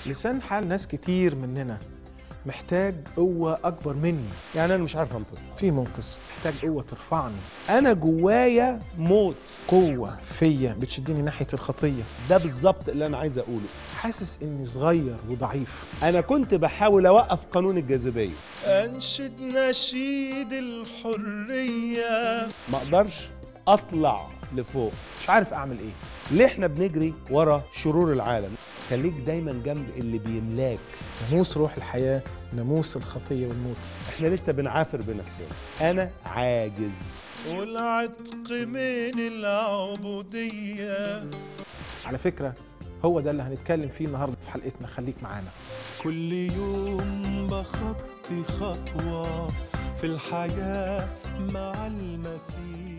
لسان حال ناس كتير مننا محتاج قوة أكبر مني يعني انا مش عارف انتصر في منقذ محتاج قوة ترفعني انا جوايا موت قوة فيا بتشدني ناحية الخطية ده بالظبط اللي انا عايز اقوله حاسس إني صغير وضعيف انا كنت بحاول اوقف قانون الجاذبيه أنشد نشيد الحرية ما اقدرش اطلع لفوق مش عارف أعمل إيه ليه احنا بنجري ورا شرور العالم خليك دايما جنب اللي بيملاك ناموس روح الحياة ناموس الخطية والموت احنا لسه بنعافر بنفسنا انا عاجز والعتق من العبودية على فكرة هو ده اللي هنتكلم فيه النهاردة في حلقتنا خليك معانا كل يوم بخطي خطوة في الحياة مع المسيح